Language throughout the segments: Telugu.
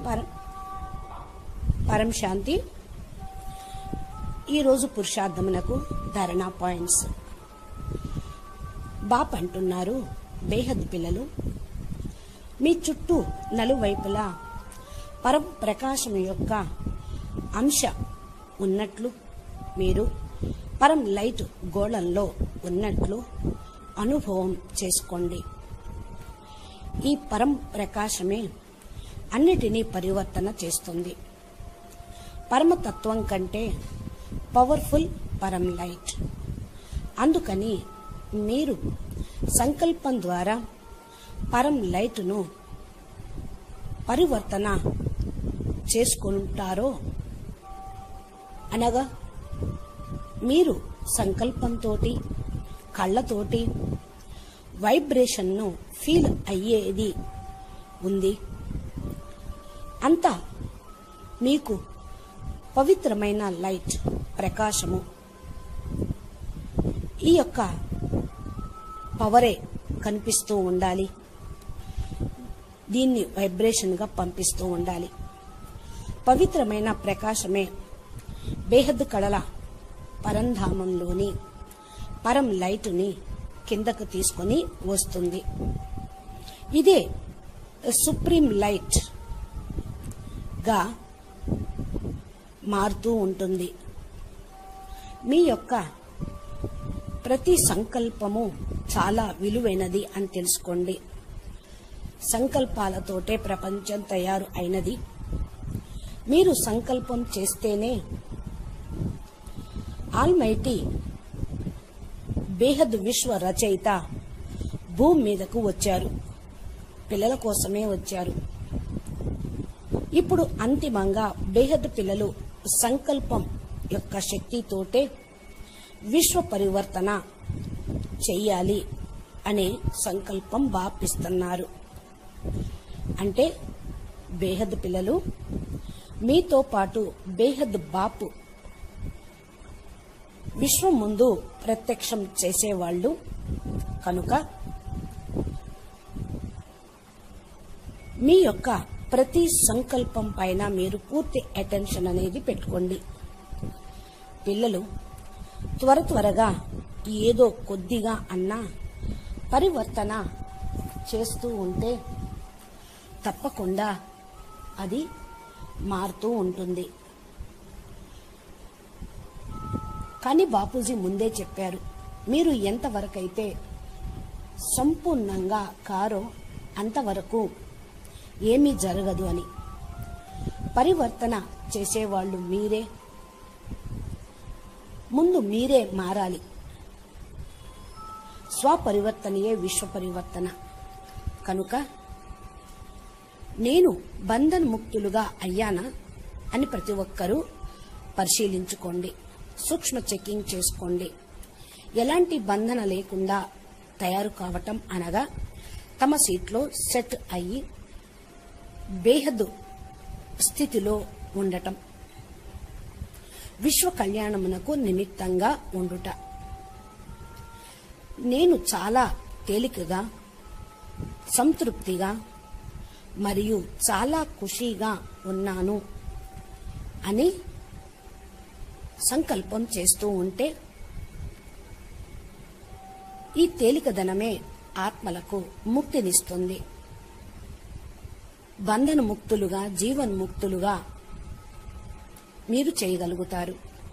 పర పరం శాంతి ఈరోజు పురుషార్థమునకు ధరణా పాయింట్స్ బాప్ అంటున్నారు బేహద్ పిల్లలు మీ చుట్టూ నలువైపులా పరం ప్రకాశం యొక్క అంశ ఉన్నట్లు మీరు పరం లైట్ గోళంలో ఉన్నట్లు అనుభవం చేసుకోండి ఈ పరం ప్రకాశమే అన్నిటినీ పరివర్తన చేస్తుంది పరమతత్వం కంటే పవర్ఫుల్ పరం లైట్ అందుకని మీరు సంకల్పం ద్వారా పరం లైట్ను పరివర్తన చేసుకుంటారో అనగా మీరు సంకల్పంతో కళ్ళతోటి వైబ్రేషన్ను ఫీల్ అయ్యేది ఉంది అంతా మీకు పవిత్రమైన లైట్ ప్రకాశము ఈ యొక్క పవరే కనిపిస్తూ ఉండాలి దీన్ని వైబ్రేషన్గా పంపిస్తూ ఉండాలి పవిత్రమైన ప్రకాశమే బేహద్ కళల పరంధామంలోని పరం లైటుని కిందకు తీసుకొని వస్తుంది ఇదే సుప్రీం లైట్ గా మారుతూ ఉంటుంది మీ యొక్క ప్రతి సంకల్పము చాలా విలువైనది అని తెలుసుకోండి సంకల్పాలతోటే ప్రపంచం తయారు అయినది మీరు సంకల్పం చేస్తేనే ఆల్మైటీ బేహద్ విశ్వ రచయిత భూమి మీదకు వచ్చారు పిల్లల కోసమే వచ్చారు ఇప్పుడు అంతిమంగా బేహద్ పిల్లలు సంకల్పం యొక్క శక్తితోటే విశ్వ పరివర్తన చెయ్యాలి అనే సంకల్పం బాపిస్తున్నారు అంటే బేహద్ పిల్లలు మీతో పాటు బేహద్ బాపు విశ్వం ముందు ప్రత్యక్షం చేసేవాళ్ళు కనుక మీ యొక్క ప్రతి సంకల్పం పైన మీరు పూర్తి అటెన్షన్ అనేది పెట్టుకోండి పిల్లలు త్వర త్వరగా ఏదో కొద్దిగా అన్నా పరివర్తన చేస్తూ ఉంటే తప్పకుండా అది మారుతూ ఉంటుంది కానీ బాపూజీ ముందే చెప్పారు మీరు ఎంతవరకైతే సంపూర్ణంగా కారో అంతవరకు ఏమీ జరగదు అని పరివర్తన చేసేవాళ్ళు మీరే ముందు మీరే మారాలి స్వపరివర్తనయే విశ్వ పరివర్తన కనుక నేను బంధన ముక్తులుగా అయ్యానా అని ప్రతి ఒక్కరూ పరిశీలించుకోండి సూక్ష్మ చెకింగ్ చేసుకోండి ఎలాంటి బంధన లేకుండా తయారు కావటం అనగా తమ సీట్లో సెట్ అయ్యి బేహద్దు స్థితిలో ఉండటం విశ్వ కళ్యాణమునకు నిమిత్తంగా ఉండుట నేను చాలా తేలికగా సంతృప్తిగా మరియు చాలా ఖుషీగా ఉన్నాను అని సంకల్పం చేస్తూ ఉంటే ఈ తేలికదనమే ఆత్మలకు ముక్తినిస్తుంది బంధన ముక్తులుగా జీవన్ముక్తులుగా మీరు చేయగలుగుతారు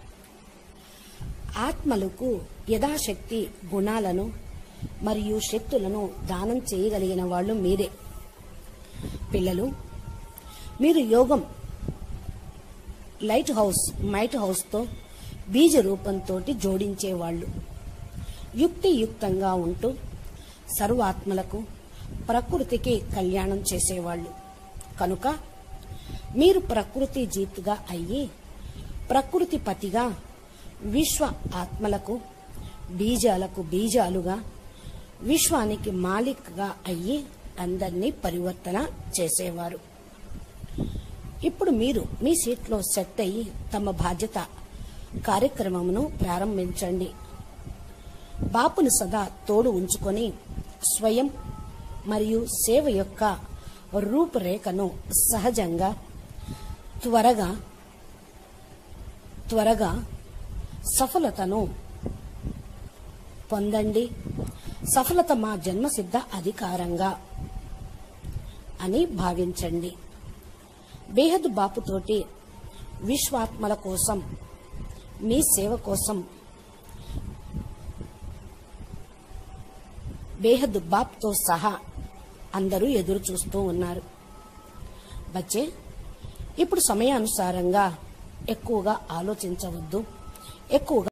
ఆత్మలకు యథాశక్తి గుణాలను మరియు శక్తులను దానం చేయగలిగిన వాళ్ళు మీరే పిల్లలు మీరు యోగం లైట్ హౌస్ మైట్ హౌస్తో బీజ రూపంతో జోడించేవాళ్ళు యుక్తియుక్తంగా ఉంటూ సర్వాత్మలకు ప్రకృతికి కళ్యాణం చేసేవాళ్ళు కనుక మీరు ప్రకృతి జీతుగా అయ్యి ప్రకృతి పతిగా విశ్వ ఆత్మలకు బీజాలకు బీజాలుగా విశ్వానికి మాలిక్గా అయ్యి అందరినీ పరివర్తన చేసేవారు ఇప్పుడు మీరు మీ సీట్లో సెట్ అయ్యి తమ బాధ్యత కార్యక్రమమును ప్రారంభించండి బాపును సదా తోడు ఉంచుకొని స్వయం మరియు సేవ యొక్క రూపురేఖను సహజంగా త్వరగా త్వరగా సఫలతను పొందండి సఫలత మా జన్మసిద్ధ అధికారంగా అని భావించండి బేహద్ బాపుతోటి విశ్వాత్మల కోసం మీ సేవ కోసం బేహద్ బాప్తో సహా అందరూ ఎదురు చూస్తూ ఉన్నారు బచ్చే ఇప్పుడు సమయానుసారంగా ఎక్కువగా ఆలోచించవద్దు ఎక్కువగా